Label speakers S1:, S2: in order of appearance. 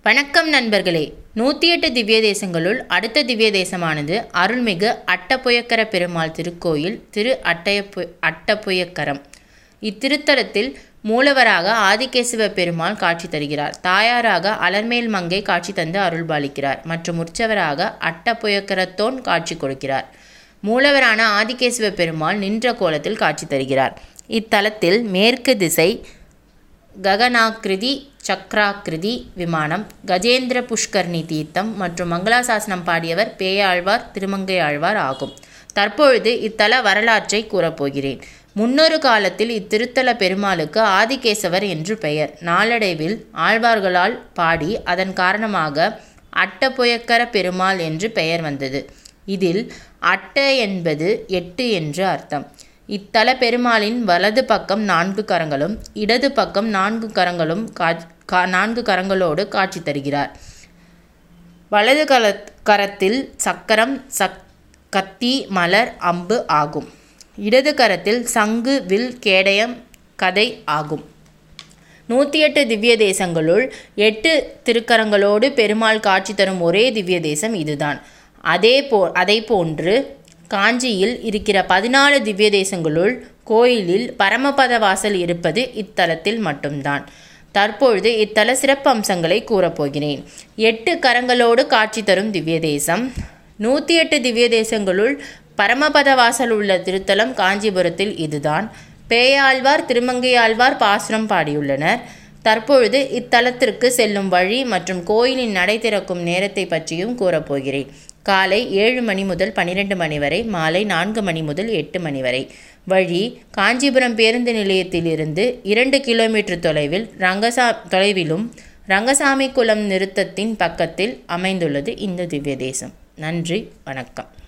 S1: வணக்கம் நண்பர்களே நூற்றி எட்டு திவ்ய தேசங்களுள் அடுத்த திவ்ய தேசமானது அருள்மிகு அட்டப்புயக்கர பெருமாள் திருக்கோயில் திரு அட்டயப்பு அட்டப்புயக்கரம் இத்திருத்தலத்தில் மூலவராக ஆதிகேசவ பெருமாள் காட்சி தருகிறார் தாயாராக அலர்மேல் மங்கை காட்சி தந்து அருள்பாலிக்கிறார் மற்றும் உற்சவராக அட்டப்புயக்கரத்தோன் காட்சி கொடுக்கிறார் மூலவரான ஆதிகேசவ பெருமாள் நின்ற கோலத்தில் காட்சி தருகிறார் இத்தலத்தில் மேற்கு திசை ககனாக்கிருதி சக்ராக்கிருதி விமானம் கஜேந்திர புஷ்கர்ணி தீர்த்தம் மற்றும் மங்களாசாசனம் பாடியவர் பேயாழ்வார் திருமங்கை ஆழ்வார் ஆகும் தற்பொழுது இத்தல வரலாற்றை கூறப்போகிறேன் முன்னொரு காலத்தில் இத்திருத்தல பெருமாளுக்கு ஆதிகேசவர் என்று பெயர் நாளடைவில் ஆழ்வார்களால் பாடி அதன் காரணமாக அட்டப்புயக்கர பெருமாள் என்று பெயர் வந்தது இதில் அட்ட என்பது எட்டு என்று அர்த்தம் இத்தல பெருமாளின் வலது பக்கம் நான்கு கரங்களும் இடது பக்கம் நான்கு கரங்களும் கா நான்கு கரங்களோடு காட்சி தருகிறார் வலது கல கரத்தில் சக்கரம் சக் கத்தி மலர் அம்பு ஆகும் இடது கரத்தில் சங்கு வில் கேடயம் கதை ஆகும் நூற்றி எட்டு திவ்ய தேசங்களுள் எட்டு திருக்கரங்களோடு பெருமாள் காட்சி தரும் ஒரே திவ்ய தேசம் இதுதான் அதே போ அதை போன்று காஞ்சியில் இருக்கிற பதினாலு திவ்ய தேசங்களுள் கோயிலில் பரமபத வாசல் இருப்பது இத்தலத்தில் மட்டும்தான் தற்பொழுது இத்தல சிறப்பு அம்சங்களை கூறப்போகிறேன் எட்டு கரங்களோடு காட்சி தரும் திவ்ய தேசம் நூற்றி எட்டு திவ்ய தேசங்களுள் பரமபத வாசல் உள்ள திருத்தலம் காஞ்சிபுரத்தில் இதுதான் பேயாழ்வார் திருமங்கையாழ்வார் பாசுரம் பாடியுள்ளனர் தற்பொழுது இத்தலத்திற்கு செல்லும் வழி மற்றும் கோயிலின் நடை திறக்கும் நேரத்தை பற்றியும் கூறப்போகிறேன் காலை ஏழு மணி முதல் பன்னிரெண்டு மணி வரை மாலை நான்கு மணி முதல் எட்டு மணி வரை வழி காஞ்சிபுரம் பேருந்து நிலையத்திலிருந்து இரண்டு கிலோமீட்டர் தொலைவில் ரங்கசா தொலைவிலும் ரங்கசாமி குளம் நிறுத்தத்தின் பக்கத்தில் அமைந்துள்ளது இந்த திவ்ய தேசம் நன்றி வணக்கம்